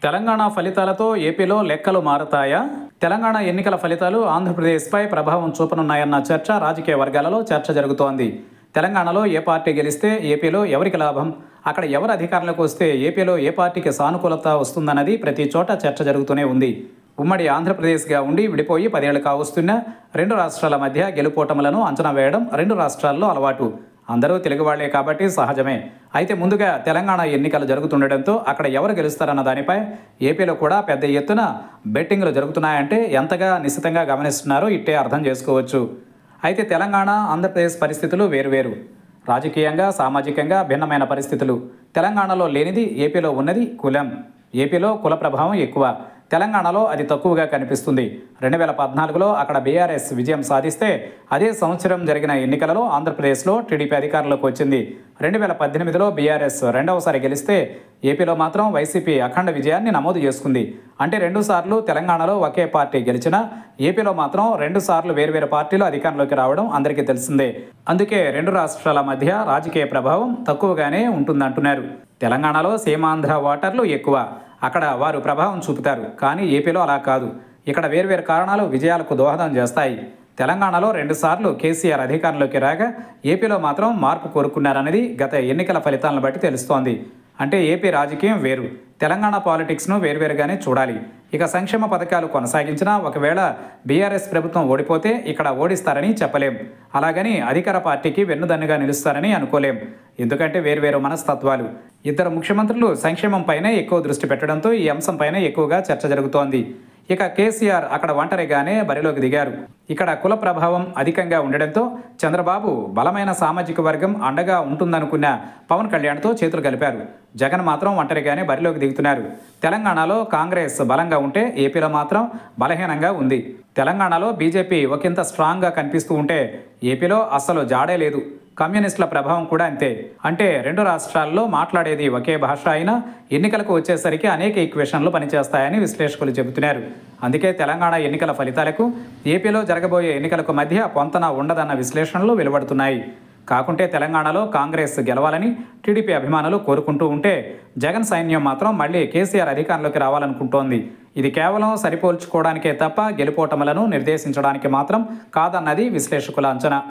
తెలంగాణ ఫలితాలతో ఏపీలో లెక్కలు మారతాయా తెలంగాణ ఎన్నికల ఫలితాలు ఆంధ్రప్రదేశ్పై ప్రభావం చూపనున్నాయన్న చర్చ రాజకీయ వర్గాలలో చర్చ జరుగుతోంది తెలంగాణలో ఏ పార్టీ గెలిస్తే ఏపీలో ఎవరికి లాభం అక్కడ ఎవరు అధికారంలోకి వస్తే ఏపీలో ఏ పార్టీకి సానుకూలత వస్తుందన్నది ప్రతి చోట చర్చ జరుగుతూనే ఉంది ఉమ్మడి ఆంధ్రప్రదేశ్గా ఉండి విడిపోయి పదేళ్లు కావస్తున్న రెండు రాష్ట్రాల మధ్య గెలుపోటములను అంచనా వేయడం రెండు రాష్ట్రాల్లో అలవాటు అందరూ తెలుగు వాళ్లే కాబట్టి సహజమే అయితే ముందుగా తెలంగాణ ఎన్నికలు జరుగుతుండటంతో అక్కడ ఎవరు గెలుస్తారన్న దానిపై ఏపీలో కూడా పెద్ద ఎత్తున బెట్టింగ్లు జరుగుతున్నాయంటే ఎంతగా నిశ్చితంగా గమనిస్తున్నారో ఇట్టే అర్థం చేసుకోవచ్చు అయితే తెలంగాణ ఆంధ్రప్రదేశ్ పరిస్థితులు వేరువేరు రాజకీయంగా సామాజికంగా భిన్నమైన పరిస్థితులు తెలంగాణలో లేనిది ఏపీలో ఉన్నది కులం ఏపీలో కుల ప్రభావం ఎక్కువ తెలంగాణలో అది తక్కువగా కనిపిస్తుంది రెండు వేల పద్నాలుగులో అక్కడ బీఆర్ఎస్ విజయం సాధిస్తే అదే సంవత్సరం జరిగిన ఎన్నికలలో ఆంధ్రప్రదేశ్లో టీడీపీ అధికారంలోకి వచ్చింది రెండు వేల పద్దెనిమిదిలో బీఆర్ఎస్ రెండవసారి గెలిస్తే ఏపీలో మాత్రం వైసీపీ అఖండ విజయాన్ని నమోదు చేసుకుంది అంటే రెండుసార్లు తెలంగాణలో ఒకే పార్టీ గెలిచినా ఏపీలో మాత్రం రెండు సార్లు వేర్వేరు పార్టీలు అధికారంలోకి రావడం అందరికీ తెలిసిందే అందుకే రెండు రాష్ట్రాల మధ్య రాజకీయ ప్రభావం తక్కువగానే ఉంటుందంటున్నారు తెలంగాణలో సీమాంధ్ర ఓటర్లు ఎక్కువ అక్కడ వారు ప్రభావం చూపుతారు కానీ ఏపీలో అలా కాదు ఇక్కడ వేర్వేరు కారణాలు విజయాలకు దోహదం చేస్తాయి తెలంగాణలో రెండుసార్లు కేసీఆర్ అధికారంలోకి రాగా ఏపీలో మాత్రం మార్పు కోరుకున్నారనేది గత ఎన్నికల ఫలితాలను బట్టి తెలుస్తోంది అంటే ఏపీ రాజకీయం వేరు తెలంగాణ పాలిటిక్స్ను వేరువేరుగానే చూడాలి ఇక సంక్షేమ పథకాలు కొనసాగించినా ఒకవేళ బీఆర్ఎస్ ప్రభుత్వం ఓడిపోతే ఇక్కడ ఓడిస్తారని చెప్పలేం అలాగని అధికార పార్టీకి వెన్నుదన్నుగా నిలుస్తారని అనుకోలేం ఎందుకంటే వేరువేరు మనస్తత్వాలు ఇద్దరు ముఖ్యమంత్రులు సంక్షేమంపైనే ఎక్కువ దృష్టి పెట్టడంతో ఈ అంశంపైనే ఎక్కువగా చర్చ జరుగుతోంది ఇక కేసీఆర్ అక్కడ ఒంటరిగానే బరిలోకి దిగారు ఇక్కడ కుల ప్రభావం అధికంగా ఉండడంతో చంద్రబాబు బలమైన సామాజిక వర్గం అండగా ఉంటుందనుకున్న పవన్ కళ్యాణ్తో చేతులు కలిపారు జగన్ మాత్రం ఒంటరిగానే బరిలోకి దిగుతున్నారు తెలంగాణలో కాంగ్రెస్ బలంగా ఉంటే ఏపీలో మాత్రం బలహీనంగా ఉంది తెలంగాణలో బీజేపీ ఒకంత స్ట్రాంగ్గా కనిపిస్తూ ఉంటే ఏపీలో అస్సలు జాడే లేదు కమ్యూనిస్టుల ప్రభావం కూడా అంతే అంటే రెండు రాష్ట్రాల్లో మాట్లాడేది ఒకే భాష అయినా ఎన్నికలకు వచ్చేసరికి అనేక ఈక్వేషన్లు పనిచేస్తాయని విశ్లేషకులు చెబుతున్నారు అందుకే తెలంగాణ ఎన్నికల ఫలితాలకు ఏపీలో జరగబోయే ఎన్నికలకు మధ్య పొంతన ఉండదన్న విశ్లేషణలు వెలువడుతున్నాయి కాకుంటే తెలంగాణలో కాంగ్రెస్ గెలవాలని టీడీపీ అభిమానులు కోరుకుంటూ ఉంటే జగన్ సైన్యం మాత్రం మళ్ళీ కేసీఆర్ అధికారంలోకి రావాలనుకుంటోంది ఇది కేవలం సరిపోల్చుకోవడానికే తప్ప గెలుపోటములను నిర్దేశించడానికి మాత్రం కాదన్నది విశ్లేషకుల అంచనా